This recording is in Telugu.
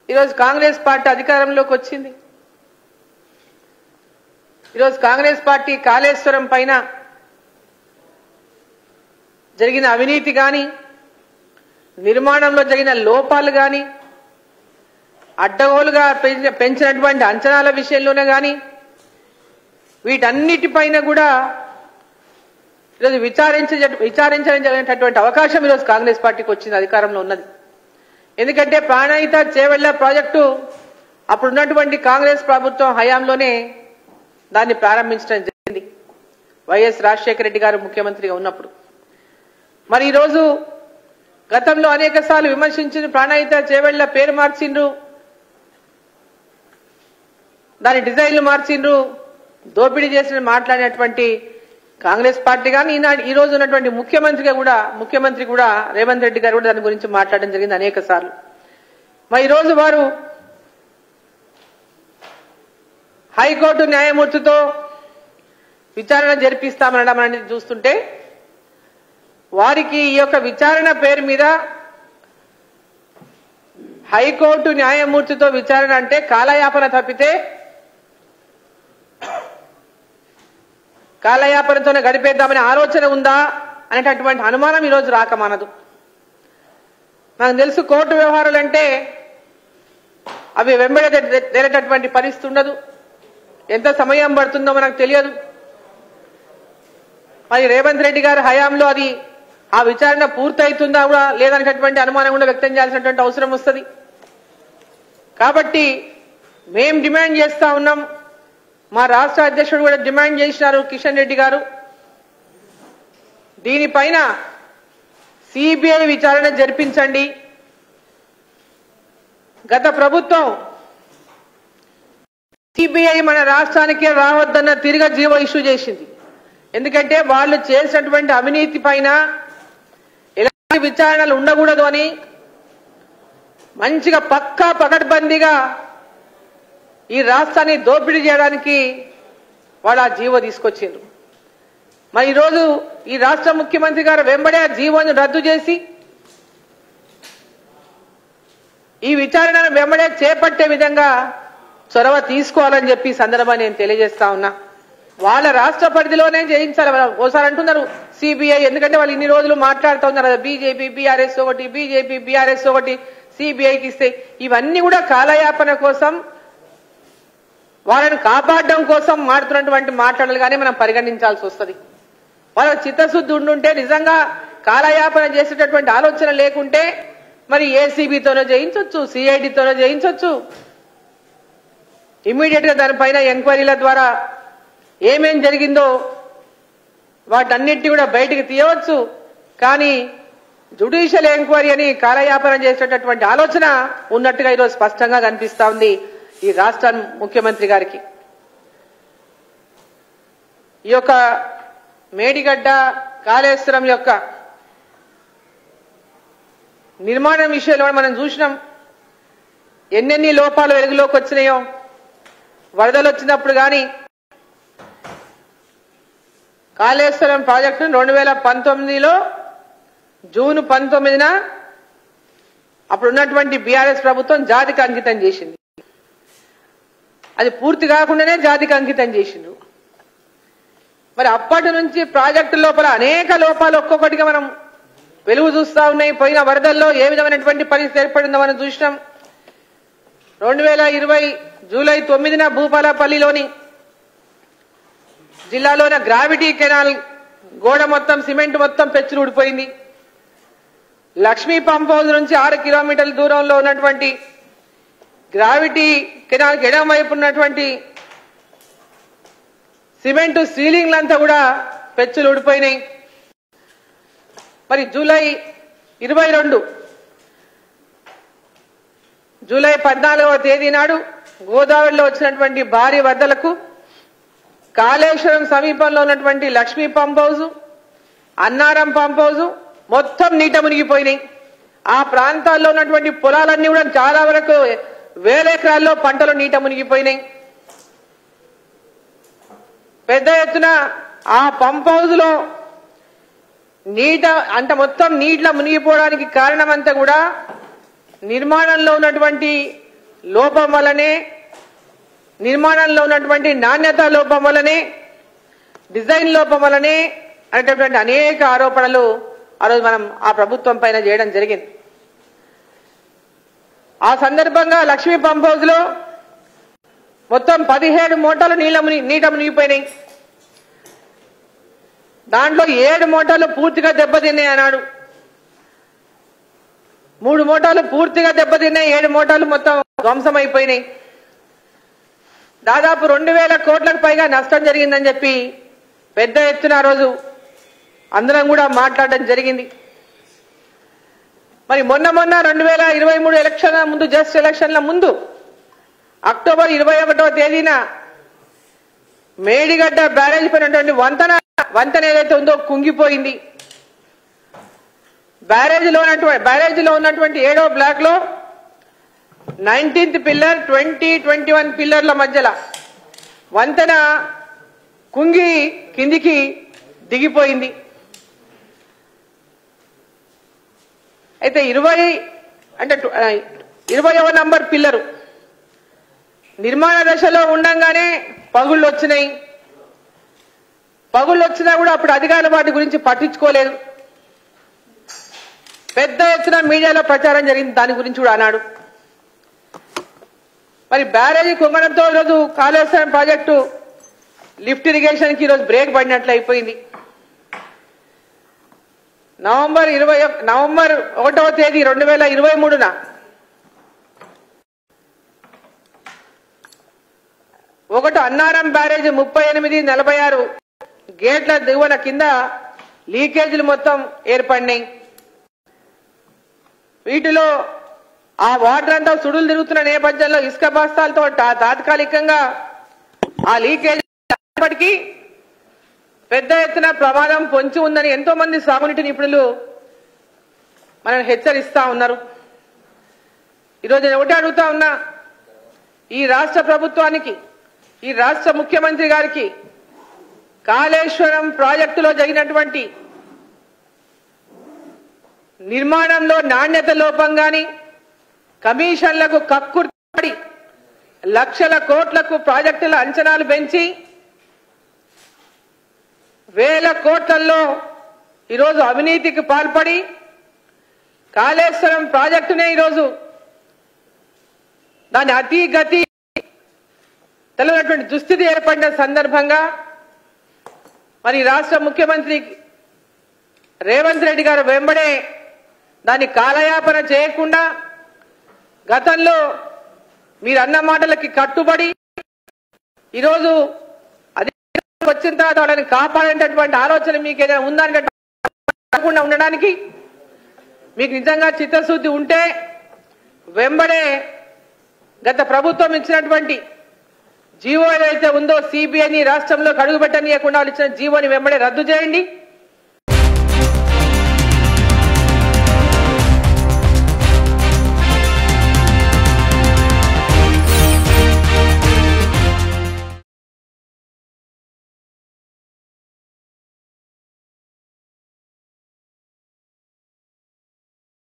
ఈరోజు కాంగ్రెస్ పార్టీ అధికారంలోకి వచ్చింది ఈరోజు కాంగ్రెస్ పార్టీ కాళేశ్వరం పైన జరిగిన అవినీతి కానీ నిర్మాణంలో జరిగిన లోపాలు కానీ అడ్డగోలుగా పెంచిన- పెంచినటువంటి అంచనాల విషయంలోనే కానీ వీటన్నిటిపైన కూడా ఈరోజు విచారించ విచారించడం జరిగినటువంటి అవకాశం ఈరోజు కాంగ్రెస్ పార్టీకి వచ్చింది అధికారంలో ఉన్నది ఎందుకంటే ప్రాణహిత చేవెళ్ల ప్రాజెక్టు అప్పుడున్నటువంటి కాంగ్రెస్ ప్రభుత్వం హయాంలోనే దాన్ని ప్రారంభించడం జరిగింది వైఎస్ రాజశేఖర రెడ్డి గారు ముఖ్యమంత్రిగా ఉన్నప్పుడు మరి ఈరోజు గతంలో అనేక సార్లు విమర్శించిన ప్రాణహిత చేవెళ్ల పేరు మార్చిండ్రు దాని డిజైన్లు మార్చిండ్రు దోపిడీ చేసిన మాట్లాడినటువంటి కాంగ్రెస్ పార్టీ కానీ ఈనాడు ఈ రోజు ఉన్నటువంటి ముఖ్యమంత్రిగా కూడా ముఖ్యమంత్రి కూడా రేవంత్ రెడ్డి గారు కూడా దాని గురించి మాట్లాడడం జరిగింది అనేక సార్లు మరి ఈ రోజు వారు హైకోర్టు న్యాయమూర్తితో విచారణ జరిపిస్తామనడం అనేది చూస్తుంటే వారికి ఈ యొక్క విచారణ పేరు మీద హైకోర్టు న్యాయమూర్తితో విచారణ అంటే కాలయాపన తప్పితే కాలయాపనతోనే గడిపేద్దామనే ఆలోచన ఉందా అనేటటువంటి అనుమానం ఈరోజు రాకమానదు నాకు తెలుసు కోర్టు వ్యవహారాలు అంటే అవి వెంబడి తేలేటటువంటి పరిస్థితి ఉండదు ఎంత సమయం పడుతుందో మనకు తెలియదు మరి రేవంత్ రెడ్డి గారి హయాంలో అది ఆ విచారణ పూర్తయితుందా కూడా లేదనేటటువంటి అనుమానం కూడా వ్యక్తం చేయాల్సినటువంటి అవసరం వస్తుంది కాబట్టి మేం డిమాండ్ చేస్తా ఉన్నాం మా రాష్ట్ర అధ్యక్షుడు కూడా డిమాండ్ చేసినారు కిషన్ రెడ్డి గారు దీనిపైన సిబిఐ విచారణ జరిపించండి గత ప్రభుత్వం సిబిఐ మన రాష్ట్రానికి రావద్దన్న తిరిగి జీవో ఇష్యూ చేసింది ఎందుకంటే వాళ్ళు చేసినటువంటి అవినీతి పైన ఎలాంటి విచారణలు ఉండకూడదు అని మంచిగా పక్కా పకడ్బందీగా ఈ రాష్ట్రాన్ని దోపిడీ చేయడానికి వాళ్ళు ఆ జీవో తీసుకొచ్చిండ్రు మరి ఈరోజు ఈ రాష్ట్ర ముఖ్యమంత్రి గారు వెంబడే ఆ జీవోని రద్దు చేసి ఈ విచారణను వెంబడే చేపట్టే విధంగా చొరవ తీసుకోవాలని చెప్పి ఈ సందర్భాన్ని నేను తెలియజేస్తా ఉన్నా వాళ్ళ రాష్ట్ర పరిధిలోనే చేయించాలి వాళ్ళు ఓసారి అంటున్నారు సిబిఐ ఎందుకంటే వాళ్ళు ఇన్ని రోజులు మాట్లాడుతూ ఉన్నారు కదా బీజేపీ బీఆర్ఎస్ ఒకటి బీజేపీ బీఆర్ఎస్ ఒకటి సిబిఐకి ఇస్తే ఇవన్నీ కూడా కాలయాపన కోసం వాళ్ళని కాపాడడం కోసం మాడుతున్నటువంటి మాట్లాడలు కానీ మనం పరిగణించాల్సి వస్తుంది వాళ్ళ చిత్తశుద్ధి ఉండుంటే నిజంగా కాలయాపన చేసేటటువంటి ఆలోచన లేకుంటే మరి ఏసీబీతోనో చేయించవచ్చు సిఐడితోనో చేయించవచ్చు ఇమ్మీడియట్ గా దానిపైన ఎంక్వైరీల ద్వారా ఏమేం జరిగిందో వాటన్నిటిని కూడా బయటికి తీయవచ్చు కానీ జుడిషియల్ ఎంక్వైరీ అని కాలయాపన చేసేటటువంటి ఆలోచన ఉన్నట్టుగా ఈరోజు స్పష్టంగా కనిపిస్తా ఉంది ఈ రాష్ట్ర ముఖ్యమంత్రి గారికి ఈ యొక్క మేడిగడ్డ కాళేశ్వరం యొక్క నిర్మాణం విషయంలో మనం చూసినాం ఎన్నెన్ని లోపాలు వెలుగులోకి వచ్చినాయో వరదలు వచ్చినప్పుడు కానీ కాళేశ్వరం ప్రాజెక్టును రెండు వేల పంతొమ్మిదిలో జూన్ పంతొమ్మిదిన అప్పుడు ఉన్నటువంటి బీఆర్ఎస్ ప్రభుత్వం జాతికి అంకితం చేసింది అది పూర్తి కాకుండానే జాతికి అంకితం చేసిండ్రు మరి అప్పటి నుంచి ప్రాజెక్టు లోపల అనేక లోపాలు ఒక్కొక్కటిగా మనం వెలుగు చూస్తా ఉన్నాయి పోయిన వరదల్లో ఏ విధమైనటువంటి పరిస్థితి ఏర్పడిందో మనం చూసినాం రెండు వేల ఇరవై జూలై తొమ్మిదిన భూపాలపల్లిలోని జిల్లాలోని గ్రావిటీ కెనాల్ గోడ మొత్తం సిమెంట్ మొత్తం పెచ్చులు ఊడిపోయింది లక్ష్మీ పంప్ హౌస్ నుంచి ఆరు కిలోమీటర్ల దూరంలో ఉన్నటువంటి గ్రావిటీ కెనాల్ ఎడం వైపు ఉన్నటువంటి సిమెంట్ సీలింగ్లంతా కూడా పెచ్చులు ఊడిపోయినాయి మరి జూలై ఇరవై రెండు జూలై పద్నాలుగవ తేదీ నాడు గోదావరిలో వచ్చినటువంటి భారీ వరదలకు కాళేశ్వరం సమీపంలో ఉన్నటువంటి Lakshmi pump house Annaram pump house మొత్తం నీట మునిగిపోయినాయి ఆ ప్రాంతాల్లో ఉన్నటువంటి పొలాలన్నీ కూడా చాలా వరకు వేల ఎకరాల్లో పంటలు నీట మునిగిపోయినాయి పెద్ద ఎత్తున ఆ పంప్ హౌస్ లో నీట అంత మొత్తం నీటిలో మునిగిపోవడానికి కారణమంతా కూడా నిర్మాణంలో ఉన్నటువంటి లోపం వల్లనే నిర్మాణంలో ఉన్నటువంటి నాణ్యత లోపం వల్లనే డిజైన్ లోపం వల్లనే అనేటటువంటి అనేక ఆరోపణలు ఆ రోజు మనం ఆ ప్రభుత్వం పైన చేయడం జరిగింది ఆ సందర్భంగా లక్ష్మీ పంప్ హౌస్ లో మొత్తం పదిహేడు మోటార్లు నీళ్ళ ముని- నీట మునిగిపోయినాయి దాంట్లో ఏడు మోటార్లు పూర్తిగా దెబ్బతిన్నాయి అన్నాడు మూడు మోటార్లు పూర్తిగా దెబ్బతిన్నాయి ఏడు మోటార్లు మొత్తం ధ్వంసం అయిపోయినాయి దాదాపు రెండు వేల కోట్లకు పైగా నష్టం జరిగిందని చెప్పి పెద్ద ఎత్తున ఆ రోజు అందరం కూడా మాట్లాడడం జరిగింది మరి మొన్న మొన్న రెండు వేల ఇరవై మూడు ఎలక్షన్ల ముందు జస్ట్ ఎలక్షన్ల ముందు అక్టోబర్ ఇరవై ఒకటో తేదీన మేడిగడ్డ బ్యారేజ్ పైనటువంటి వంతెన వంతెన ఏదైతే ఉందో కుంగిపోయింది బ్యారేజీలో ఉన్నటువంటి బ్యారేజీలో ఉన్నటువంటి ఏడో బ్లాక్ లో nineteenth pillar twenty twenty one పిల్లర్ల మధ్యలో వంతెన కుంగి కిందికి దిగిపోయింది అయితే ఇరవై అంటే టు- ఆ, ఇరవైవ నంబర్ పిల్లరు నిర్మాణ దశలో ఉండంగానే పగుళ్ళు వచ్చినాయి పగుళ్ళు వచ్చినా కూడా అప్పుడు అధికారులు వాటి గురించి పట్టించుకోలేదు పెద్ద ఎత్తున మీడియాలో ప్రచారం జరిగింది దాని గురించి కూడా అన్నాడు మరి బ్యారేజీ కుంగడంతో ఈరోజు కాళేశ్వరం ప్రాజెక్టు లిఫ్ట్ ఇరిగేషన్ కి ఈరోజు బ్రేక్ పడినట్లు అయిపోయింది నవంబర్ ఇరవై ఒక్- నవంబర్ ఒకటవ తేదీ రెండు వేల ఇరవై మూడున ఒకటి అన్నారం బ్యారేజ్ ముప్పై ఎనిమిది నలభై ఆరు గేట్ల దిగువన కింద లీకేజీలు మొత్తం ఏర్పడినాయి వీటిలో ఆ వాటర్ అంతా సుడులు తిరుగుతున్న నేపథ్యంలో ఇసుక బస్తాలతో తా- తాత్కాలికంగా ఆ లీకేజ్ అయినప్పటికీ పెద్ద ఎత్తున ప్రమాదం పొంచి ఉందని ఎంతో మంది సాగునీటి నిపుణులు మనం హెచ్చరిస్తా ఉన్నారు ఈరోజు నేను ఒకటి అడుగుతా ఉన్నా ఈ రాష్ట్ర ప్రభుత్వానికి ఈ రాష్ట్ర ముఖ్యమంత్రి గారికి కాళేశ్వరం ప్రాజెక్టులో జరిగినటువంటి నిర్మాణంలో నాణ్యత లోపం గాని కమిషన్లకు కక్కుర్తి లక్షల కోట్లకు ప్రాజెక్టుల అంచనాలు పెంచి వేల కోట్లలో ఈరోజు అవినీతికి పాల్పడి కాళేశ్వరం ప్రాజెక్టునే ఈరోజు దాని అతి గతి తెలియనటువంటి దుస్థితి ఏర్పడిన సందర్భంగా మరి రాష్ట్ర ముఖ్యమంత్రి రేవంత్ రెడ్డి గారు వెంబడే దాన్ని కాలయాపన చేయకుండా గతంలో మీరు అన్న మాటలకి కట్టుబడి ఈరోజు అధికారంలోకి వచ్చిన తర్వాత వాళ్ళని కాపాడేటటువంటి ఆలోచన మీకు ఏదైనా ఉందంటే కాకుండా ఉండడానికి మీకు నిజంగా చిత్తశుద్ధి ఉంటే వెంబడే గత ప్రభుత్వం ఇచ్చినటువంటి జీవో ఏదైతే ఉందో సిబిఐని రాష్ట్రంలో కడుగుపెట్టనీయకుండా వాళ్ళు ఇచ్చిన జీవోని వెంబడే రద్దు చేయండి